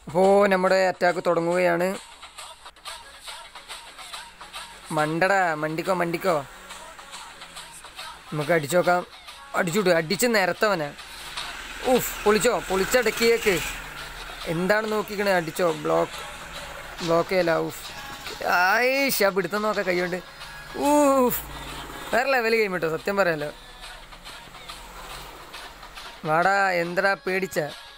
അപ്പോൾ നമ്മുടെ അറ്റാക്ക് തുടങ്ങുകയാണ് മണ്ടടാ മണ്ടിക്കോ മണ്ടിക്കോ നമുക്ക് അടിച്ചു നോക്കാം അടിച്ചുവിട്ടു അടിച്ച് നിരത്തവനെ ഊഫ് പൊളിച്ചോ പൊളിച്ചടക്കിയേക്ക് എന്താണ് നോക്കിക്കണേ അടിച്ചോ ബ്ലോക്ക് ബ്ലോക്ക് ചെയ്യല ഊഫ് ആയിഷ പിടുത്തം നോക്കാം കൈകൊണ്ട് ഊഫ് വേറെ ലെവൽ ഗെയിം കേട്ടോ സത്യം പറയാലോ വാടാ എന്തടാ പേടിച്ച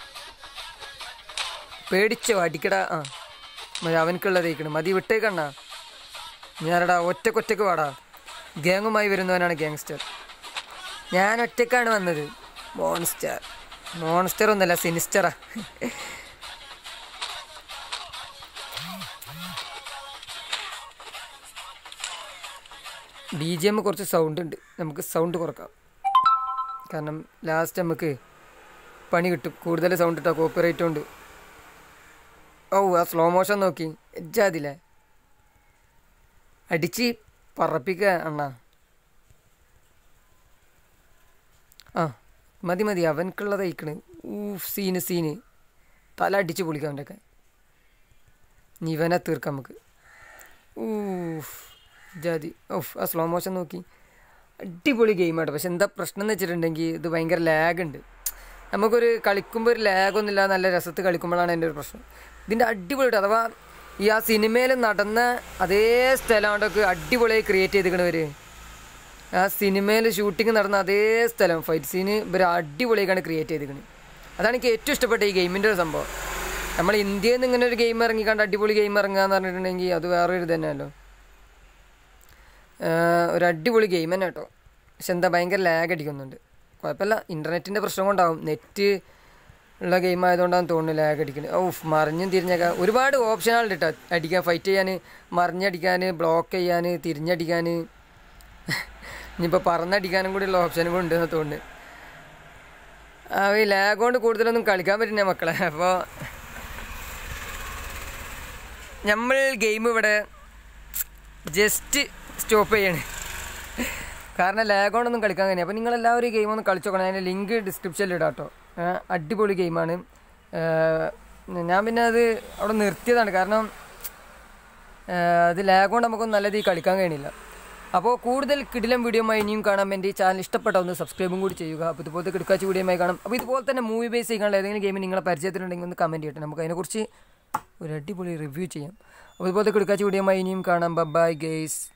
പേടിച്ചോ അടിക്കടാ ആ മതി അവനക്കുള്ളത് തേക്കണം മതി വിട്ടേക്കണ്ണ ഞാനടാ ഒറ്റക്കൊറ്റക്ക് വാടാ ഗ്യാങ്ങുമായി വരുന്നവനാണ് ഗ്യാങ്സ്റ്റർ ഞാൻ ഒറ്റക്കാണ് വന്നത് മോൺസ്റ്റർ മോൺസ്റ്റർ ഒന്നല്ല സിനിസ്റ്ററാ ബി ജി എം കുറച്ച് സൗണ്ട് ഉണ്ട് നമുക്ക് സൗണ്ട് കുറക്കാം കാരണം ലാസ്റ്റ് നമുക്ക് പണി കിട്ടും കൂടുതൽ സൗണ്ട് ഇട്ടാ കോപ്പിറൈറ്റ് ഉണ്ട് ഓ ആ സ്ലോ മോഷൻ നോക്കി എജ്ജാതില്ലേ അടിച്ച് പറപ്പിക്കുക അണ്ണാ ആ മതി മതി അവനക്കുള്ളത് അയക്കണ് ഊഫ് സീന് സീന് തല അടിച്ച് പൊളിക്കാം അവൻ്റെയൊക്കെ ഇനി ഇവനെ തീർക്കാം നമുക്ക് ഊഫ് ജാതി ഓഫ് ആ സ്ലോ മോഷൻ നോക്കി അടിപൊളി ഗെയിമാണ് പക്ഷെ എന്താ പ്രശ്നം എന്ന് വെച്ചിട്ടുണ്ടെങ്കിൽ ഇത് ഭയങ്കര ലാഗ് ഉണ്ട് നമുക്കൊരു കളിക്കുമ്പോൾ ഒരു ലാഗൊന്നും ഇല്ലാതെ നല്ല രസത്തിൽ കളിക്കുമ്പോഴാണ് എൻ്റെ ഒരു പ്രശ്നം ഇതിൻ്റെ അടിപൊളിയായിട്ട് അഥവാ ഈ ആ സിനിമയിൽ നടന്ന അതേ സ്ഥലമാണ്ടൊക്കെ അടിപൊളിയായി ക്രിയേറ്റ് ചെയ്തിരിക്കണവർ ആ സിനിമയിൽ ഷൂട്ടിംഗ് നടന്ന അതേ സ്ഥലം ഫൈറ്റ് സീന് ഇവർ അടിപൊളിയായിക്കാണ് ക്രിയേറ്റ് ചെയ്തിരിക്കുന്നത് അതാണ് എനിക്ക് ഏറ്റവും ഇഷ്ടപ്പെട്ട ഈ ഗെയിമിൻ്റെ ഒരു സംഭവം നമ്മൾ ഇന്ത്യയിൽ നിന്ന് ഇങ്ങനെ ഒരു ഗെയിം ഇറങ്ങിക്കാണ്ട് അടിപൊളി ഗെയിം ഇറങ്ങുക എന്ന് പറഞ്ഞിട്ടുണ്ടെങ്കിൽ അത് വേറൊരു തന്നെയല്ലോ ആഹ് ഒരു അടിപൊളി ഗെയിം തന്നെ കേട്ടോ പക്ഷെ എന്താ ഭയങ്കര ലാഗ് അടിക്കുന്നുണ്ട് കുഴപ്പമില്ല ഇൻ്റർനെറ്റിൻ്റെ പ്രശ്നം കൊണ്ടാവും നെറ്റ് ഉള്ള ഗെയിം ആയതുകൊണ്ടാണ് തോന്നുന്നു ലാഗ് അടിക്കുന്നത് ഓഫ് മറിഞ്ഞും തിരിഞ്ഞൊക്കെ ഒരുപാട് ഓപ്ഷനുകളുണ്ട് കേട്ടോ അടിക്കാൻ ഫൈറ്റ് ചെയ്യാൻ മറിഞ്ഞടിക്കാൻ ബ്ലോക്ക് ചെയ്യാൻ തിരിഞ്ഞടിക്കാൻ ഇനിയിപ്പോൾ പറന്നടിക്കാനും കൂടിയുള്ള ഓപ്ഷനും കൂടി ഉണ്ടെന്ന് തോന്നുന്നു ആ ഈ ലാഗ് കൊണ്ട് കൂടുതലൊന്നും കളിക്കാൻ പറ്റില്ല മക്കളെ അപ്പോൾ നമ്മൾ ഗെയിം ഇവിടെ ജസ്റ്റ് സ്റ്റോപ്പ് ചെയ്യണേ കാരണം ലാഗ് കൊണ്ടൊന്നും കളിക്കാൻ കഴിയും അപ്പോൾ നിങ്ങളെല്ലാവരും ഈ ഗെയിം ഒന്ന് കളിച്ചു നോക്കണം അതിൻ്റെ ലിങ്ക് ഡിസ്ക്രിപ്ഷനിൽ ഇടാം കേട്ടോ ഏഹ് അടിപൊളി ഗെയിമാണ് ഞാൻ പിന്നെ അത് അവിടെ നിർത്തിയതാണ് കാരണം ഏഹ് അത് ലാഗ് കൊണ്ട് നമുക്കൊന്നും നല്ല രീതിയിൽ കളിക്കാൻ കഴിയണില്ല അപ്പോൾ കൂടുതൽ കിടിലം വീഡിയോ ഇനിയും കാണാൻ എൻ്റെ ഈ ചാനൽ ഇഷ്ടപ്പെട്ട ഒന്ന് സബ്സ്ക്രൈബും കൂടി ചെയ്യുക അപ്പോൾ ഇതുപോലത്തെ കിടക്കാച്ച വീഡിയോ കാണാം അപ്പോൾ ഇതുപോലെ തന്നെ മൂവി ബേസ് ചെയ്യാനുള്ള ഏതെങ്കിലും ഗെയിം നിങ്ങളെ പരിചയത്തിലുണ്ടെങ്കിൽ ഒന്ന് കമൻറ്റ് ചെയ്യട്ടെ നമുക്ക് അതിനെക്കുറിച്ച് ഒരു അടിപൊളി റിവ്യൂ ചെയ്യാം അപ്പോൾ ഇതുപോലത്തെ കിടക്കാച്ച വീഡിയോ ഇനിയും കാണാം ബൈ ഗെയ്സ്